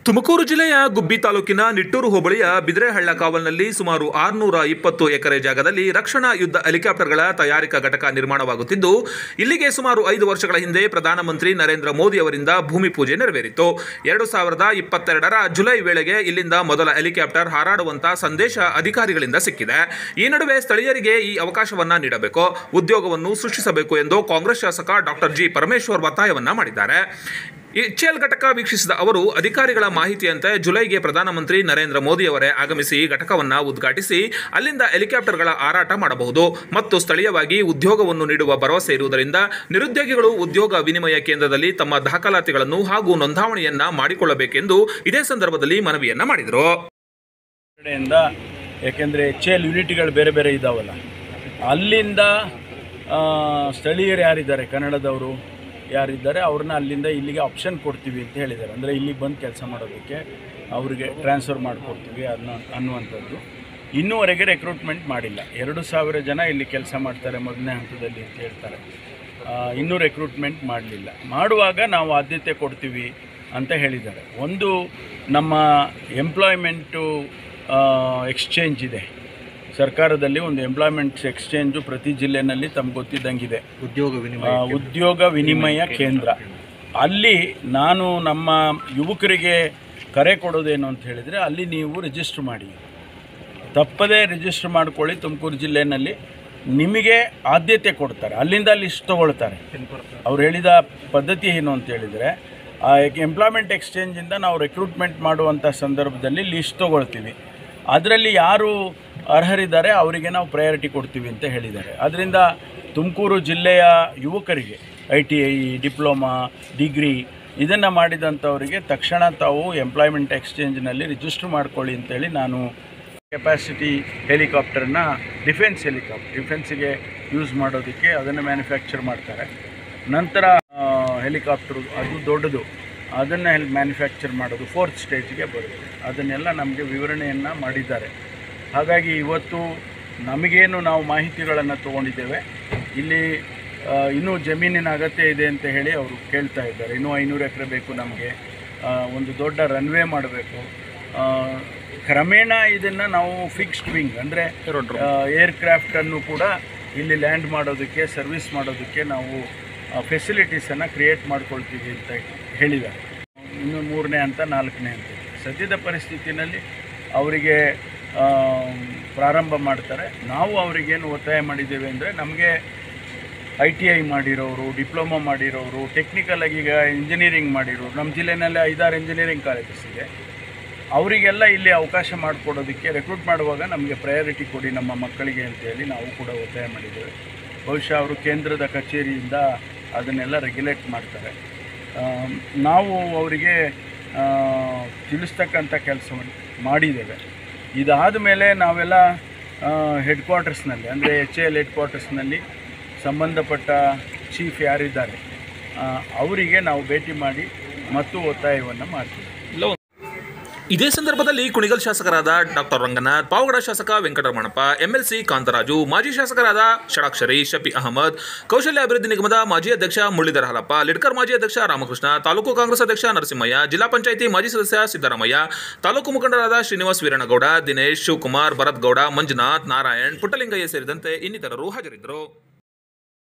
ತುಮಕೂರು ಜಿಲ್ಲೆಯ ಗುಬ್ಬಿ ತಾಲೂಕಿನ ನಿಟ್ಟೂರು ಹೋಬಳಿಯ ಬಿದ್ರೆಹಳ್ಳ ಕಾವಲ್ನಲ್ಲಿ ಸುಮಾರು ಆರುನೂರ ಇಪ್ಪತ್ತು ಎಕರೆ ಜಾಗದಲ್ಲಿ ರಕ್ಷಣಾ ಯುದ್ಧ ಹೆಲಿಕಾಪ್ಟರ್ಗಳ ತಯಾರಿಕಾ ಘಟಕ ನಿರ್ಮಾಣವಾಗುತ್ತಿದ್ದು ಇಲ್ಲಿಗೆ ಸುಮಾರು ಐದು ವರ್ಷಗಳ ಹಿಂದೆ ಪ್ರಧಾನಮಂತ್ರಿ ನರೇಂದ್ರ ಮೋದಿ ಅವರಿಂದ ಭೂಮಿ ಪೂಜೆ ನೆರವೇರಿತು ಎರಡು ಸಾವಿರದ ಇಪ್ಪತ್ತೆರಡರ ಜುಲೈ ವೇಳೆಗೆ ಇಲ್ಲಿಂದ ಮೊದಲ ಹೆಲಿಕಾಪ್ಟರ್ ಹಾರಾಡುವಂತ ಸಂದೇಶ ಅಧಿಕಾರಿಗಳಿಂದ ಸಿಕ್ಕಿದೆ ಈ ನಡುವೆ ಸ್ಥಳೀಯರಿಗೆ ಈ ಅವಕಾಶವನ್ನ ನೀಡಬೇಕು ಉದ್ಯೋಗವನ್ನು ಸೃಷ್ಟಿಸಬೇಕು ಎಂದು ಕಾಂಗ್ರೆಸ್ ಶಾಸಕ ಡಾಕ್ಟರ್ ಜಿ ಪರಮೇಶ್ವರ್ ಒತ್ತಾಯವನ್ನ ಮಾಡಿದ್ದಾರೆ ಎಚ್ಎಲ್ ಘಟಕ ವೀಕ್ಷಿಸಿದ ಅವರು ಅಧಿಕಾರಿಗಳ ಮಾಹಿತಿಯಂತೆ ಜುಲೈಗೆ ಪ್ರಧಾನಮಂತ್ರಿ ನರೇಂದ್ರ ಮೋದಿ ಅವರೇ ಆಗಮಿಸಿ ಘಟಕವನ್ನು ಉದ್ಘಾಟಿಸಿ ಅಲ್ಲಿಂದ ಹೆಲಿಕಾಪ್ಟರ್ಗಳ ಹಾರಾಟ ಮಾಡಬಹುದು ಮತ್ತು ಸ್ಥಳೀಯವಾಗಿ ಉದ್ಯೋಗವನ್ನು ನೀಡುವ ಭರವಸೆ ಇರುವುದರಿಂದ ನಿರುದ್ಯೋಗಿಗಳು ಉದ್ಯೋಗ ವಿನಿಮಯ ಕೇಂದ್ರದಲ್ಲಿ ತಮ್ಮ ದಾಖಲಾತಿಗಳನ್ನು ಹಾಗೂ ನೋಂದಾವಣಿಯನ್ನ ಮಾಡಿಕೊಳ್ಳಬೇಕೆಂದು ಇದೇ ಸಂದರ್ಭದಲ್ಲಿ ಮನವಿಯನ್ನ ಮಾಡಿದರು ಕಡೆಯಿಂದ ಯಾಕೆಂದರೆ ಎಚ್ ಎಲ್ ಯೂನಿಟ್ಗಳು ಬೇರೆ ಬೇರೆ ಇದ್ದಾವಲ್ಲ ಅಲ್ಲಿಂದ ಆ, ಸ್ಥಳೀಯರು ಯಾರಿದ್ದಾರೆ ಕನ್ನಡದವರು ಯಾರಿದ್ದಾರೆ ಅವ್ರನ್ನ ಅಲ್ಲಿಂದ ಇಲ್ಲಿಗೆ ಆಪ್ಷನ್ ಕೊಡ್ತೀವಿ ಅಂತ ಹೇಳಿದ್ದಾರೆ ಅಂದರೆ ಇಲ್ಲಿಗೆ ಬಂದು ಕೆಲಸ ಮಾಡೋದಕ್ಕೆ ಅವರಿಗೆ ಟ್ರಾನ್ಸ್ಫರ್ ಮಾಡಿಕೊಡ್ತೀವಿ ಅನ್ನೋ ಅನ್ನುವಂಥದ್ದು ಇನ್ನೂವರೆಗೆ ರೆಕ್ರೂಟ್ಮೆಂಟ್ ಮಾಡಿಲ್ಲ ಎರಡು ಸಾವಿರ ಜನ ಇಲ್ಲಿ ಕೆಲಸ ಮಾಡ್ತಾರೆ ಮೊದಲನೇ ಹಂತದಲ್ಲಿ ಅಂತ ಹೇಳ್ತಾರೆ ಆ, ಇನ್ನೂ ರೆಕ್ರೂಟ್ಮೆಂಟ್ ಮಾಡಲಿಲ್ಲ ಮಾಡುವಾಗ ನಾವು ಆದ್ಯತೆ ಕೊಡ್ತೀವಿ ಅಂತ ಹೇಳಿದ್ದಾರೆ ಒಂದು ನಮ್ಮ ಎಂಪ್ಲಾಯ್ಮೆಂಟು ಎಕ್ಸ್ಚೇಂಜ್ ಇದೆ ಸರ್ಕಾರದಲ್ಲಿ ಒಂದು ಎಂಪ್ಲಾಯ್ಮೆಂಟ್ಸ್ ಎಕ್ಸ್ಚೇಂಜು ಪ್ರತಿ ಜಿಲ್ಲೆನಲ್ಲಿ ತಮ್ಗೆ ಗೊತ್ತಿದ್ದಂಗಿದೆ ಉದ್ಯೋಗ ಆ, ಉದ್ಯೋಗ ವಿನಿಮಯ ಕೇಂದ್ರ ಅಲ್ಲಿ ನಾನು ನಮ್ಮ ಯುವಕರಿಗೆ ಕರೆ ಕೊಡೋದೇನು ಅಂತ ಹೇಳಿದರೆ ಅಲ್ಲಿ ನೀವು ರಿಜಿಸ್ಟ್ರ್ ಮಾಡಿ ತಪ್ಪದೇ ರಿಜಿಸ್ಟರ್ ಮಾಡ್ಕೊಳ್ಳಿ ತುಮಕೂರು ಜಿಲ್ಲೆಯಲ್ಲಿ ನಿಮಗೆ ಆದ್ಯತೆ ಕೊಡ್ತಾರೆ ಅಲ್ಲಿಂದ ಲಿಸ್ಟ್ ತೊಗೊಳ್ತಾರೆ ಅವ್ರು ಹೇಳಿದ ಪದ್ಧತಿ ಏನು ಅಂತ ಹೇಳಿದರೆ ಆ ಎಂಪ್ಲಾಯ್ಮೆಂಟ್ ಎಕ್ಸ್ಚೇಂಜಿಂದ ನಾವು ರೆಕ್ರೂಟ್ಮೆಂಟ್ ಮಾಡುವಂಥ ಸಂದರ್ಭದಲ್ಲಿ ಲಿಸ್ಟ್ ತೊಗೊಳ್ತೀವಿ ಅದರಲ್ಲಿ ಯಾರು ಅರ್ಹರಿದ್ದಾರೆ ಅವರಿಗೆ ನಾವು ಪ್ರಯಾರಿಟಿ ಕೊಡ್ತೀವಿ ಅಂತ ಹೇಳಿದ್ದಾರೆ ಅದರಿಂದ ತುಮಕೂರು ಜಿಲ್ಲೆಯ ಯುವಕರಿಗೆ I T I diploma degree ಇದನ್ನು ಮಾಡಿದಂಥವರಿಗೆ ತಕ್ಷಣ ತಾವು ಎಂಪ್ಲಾಯ್ಮೆಂಟ್ ಎಕ್ಸ್ಚೇಂಜ್ನಲ್ಲಿ ರಿಜಿಸ್ಟರ್ ಮಾಡ್ಕೊಳ್ಳಿ ಅಂತೇಳಿ ನಾನು ಕೆಪಾಸಿಟಿ ಹೆಲಿಕಾಪ್ಟರ್ನ ಡಿಫೆನ್ಸ್ ಹೆಲಿಕಾಪ್ಟರ್ ಡಿಫೆನ್ಸಿಗೆ ಯೂಸ್ ಮಾಡೋದಕ್ಕೆ ಅದನ್ನು ಮ್ಯಾನುಫ್ಯಾಕ್ಚರ್ ಮಾಡ್ತಾರೆ ನಂತರ ಹೆಲಿಕಾಪ್ಟರ್ ಅದು ದೊಡ್ಡದು ಅದನ್ನು ಹೆಲ್ ಮ್ಯಾನುಫ್ಯಾಕ್ಚರ್ ಮಾಡೋದು ಫೋರ್ತ್ ಸ್ಟೇಜ್ಗೆ ಬರುತ್ತೆ ಅದನ್ನೆಲ್ಲ ನಮಗೆ ವಿವರಣೆಯನ್ನು ಮಾಡಿದ್ದಾರೆ ಹಾಗಾಗಿ ಇವತ್ತು ನಮಗೇನು ನಾವು ಮಾಹಿತಿಗಳನ್ನು ತೊಗೊಂಡಿದ್ದೇವೆ ಇಲ್ಲಿ ಆ, ಇನ್ನೂ ಜಮೀನಿನ ಅಗತ್ಯ ಇದೆ ಅಂತ ಹೇಳಿ ಅವರು ಕೇಳ್ತಾ ಇದ್ದಾರೆ ಇನ್ನೂ ಐನೂರು ಎಕರೆ ಬೇಕು ನಮಗೆ ಆ, ಒಂದು ದೊಡ್ಡ ರನ್ವೇ ಮಾಡಬೇಕು ಕ್ರಮೇಣ ಇದನ್ನು ನಾವು ಫಿಕ್ಸ್ಡ್ ವಿಂಗ್ ಅಂದರೆ ಏರ್ಕ್ರಾಫ್ಟನ್ನು ಕೂಡ ಇಲ್ಲಿ ಲ್ಯಾಂಡ್ ಮಾಡೋದಕ್ಕೆ ಸರ್ವಿಸ್ ಮಾಡೋದಕ್ಕೆ ನಾವು ಫೆಸಿಲಿಟೀಸನ್ನು ಕ್ರಿಯೇಟ್ ಮಾಡ್ಕೊಳ್ತೀವಿ ಅಂತ ಹೇಳಿದ್ದಾರೆ ಇನ್ನು ಮೂರನೇ ಹಂತ ನಾಲ್ಕನೇ ಹಂತ ಸದ್ಯದ ಪರಿಸ್ಥಿತಿನಲ್ಲಿ ಅವರಿಗೆ ಆ, ಪ್ರಾರಂಭ ಮಾಡ್ತಾರೆ ನಾವು ಅವರಿಗೇನು ಒತ್ತಾಯ ಮಾಡಿದ್ದೇವೆ ಅಂದರೆ ನಮಗೆ ಐ ಟಿ ಐ ಮಾಡಿರೋರು ಡಿಪ್ಲೊಮಾ ಮಾಡಿರೋರು ಟೆಕ್ನಿಕಲ್ ಆಗಿ ಈಗ ಇಂಜಿನಿಯರಿಂಗ್ ಮಾಡಿರೋರು ನಮ್ಮ ಜಿಲ್ಲೆನಲ್ಲಿ ಐದಾರು ಇಂಜಿನಿಯರಿಂಗ್ ಕಾಲೇಜಸ್ ಇದೆ ಅವರಿಗೆಲ್ಲ ಇಲ್ಲಿ ಅವಕಾಶ ಮಾಡಿಕೊಡೋದಕ್ಕೆ ರೆಕ್ರೂಟ್ ಮಾಡುವಾಗ ನಮಗೆ ಪ್ರಯಾರಿಟಿ ಕೊಡಿ ನಮ್ಮ ಮಕ್ಕಳಿಗೆ ಅಂತೇಳಿ ನಾವು ಕೂಡ ಒತ್ತಾಯ ಮಾಡಿದ್ದೇವೆ ಬಹುಶಃ ಅವರು ಕೇಂದ್ರದ ಕಚೇರಿಯಿಂದ ಅದನ್ನೆಲ್ಲ ರೆಗ್ಯುಲೇಟ್ ಮಾಡ್ತಾರೆ ಆಮ್, ನಾವು ಅವರಿಗೆ ಆ, ತಿಳಿಸ್ತಕ್ಕಂಥ ಕೆಲಸವನ್ನು ಮಾಡಿದ್ದೇವೆ ಇದಾದ ಮೇಲೆ ನಾವೆಲ್ಲ ಹೆಡ್ ಕ್ವಾರ್ಟರ್ಸ್ನಲ್ಲಿ ಅಂದರೆ ಎಚ್ ಎಲ್ ಹೆಡ್ ಕ್ವಾರ್ಟರ್ಸ್ನಲ್ಲಿ ಸಂಬಂಧಪಟ್ಟ ಚೀಫ್ ಯಾರಿದ್ದಾರೆ ಆ, ಅವರಿಗೆ ನಾವು ಭೇಟಿ ಮಾಡಿ ಮತ್ತು ಒತ್ತಾಯವನ್ನು ಮಾಡ್ತೀವಿ ಇದೇ ಸಂದರ್ಭದಲ್ಲಿ ಕುಣಿಗಲ್ ಶಾಸಕರಾದ ಡಾಕ್ಟರ್ ರಂಗನಾಥ್ ಪಾವಗಡ ಶಾಸಕ ವೆಂಕಟರಮಣಪ್ಪ ಎಂಎಲ್ಸಿ ಕಾಂತರಾಜು ಮಾಜಿ ಶಾಸಕರಾದ ಷಡಾಕ್ಷರಿ ಶಫಿ ಅಹಮದ್ ಕೌಶಲ್ಯ ಅಭಿವೃದ್ಧಿ ನಿಗಮದ ಮಾಜಿ ಅಧ್ಯಕ್ಷ ಮುರಳೀಧರ ಹಾಲಪ್ಪ ಲಿಡ್ಕರ್ ಮಾಜಿ ಅಧ್ಯಕ್ಷ ರಾಮಕೃಷ್ಣ ತಾಲೂಕು ಕಾಂಗ್ರೆಸ್ ಅಧ್ಯಕ್ಷ ನರಸಿಂಹಯ್ಯ ಜಿಲ್ಲಾ ಪಂಚಾಯಿತಿ ಮಾಜಿ ಸದಸ್ಯ ಸಿದ್ದರಾಮಯ್ಯ ತಾಲೂಕು ಮುಖಂಡರಾದ ಶ್ರೀನಿವಾಸ್ ವೀರಣ್ಣಗೌಡ ದಿನೇಶ್ ಶಿವಕುಮಾರ್ ಭರತ್ ಗೌಡ ಮಂಜುನಾಥ್ ನಾರಾಯಣ್ ಪುಟ್ಟಲಿಂಗಯ್ಯ ಸೇರಿದಂತೆ ಇನ್ನಿತರರು ಹಾಜರಿದ್ದರು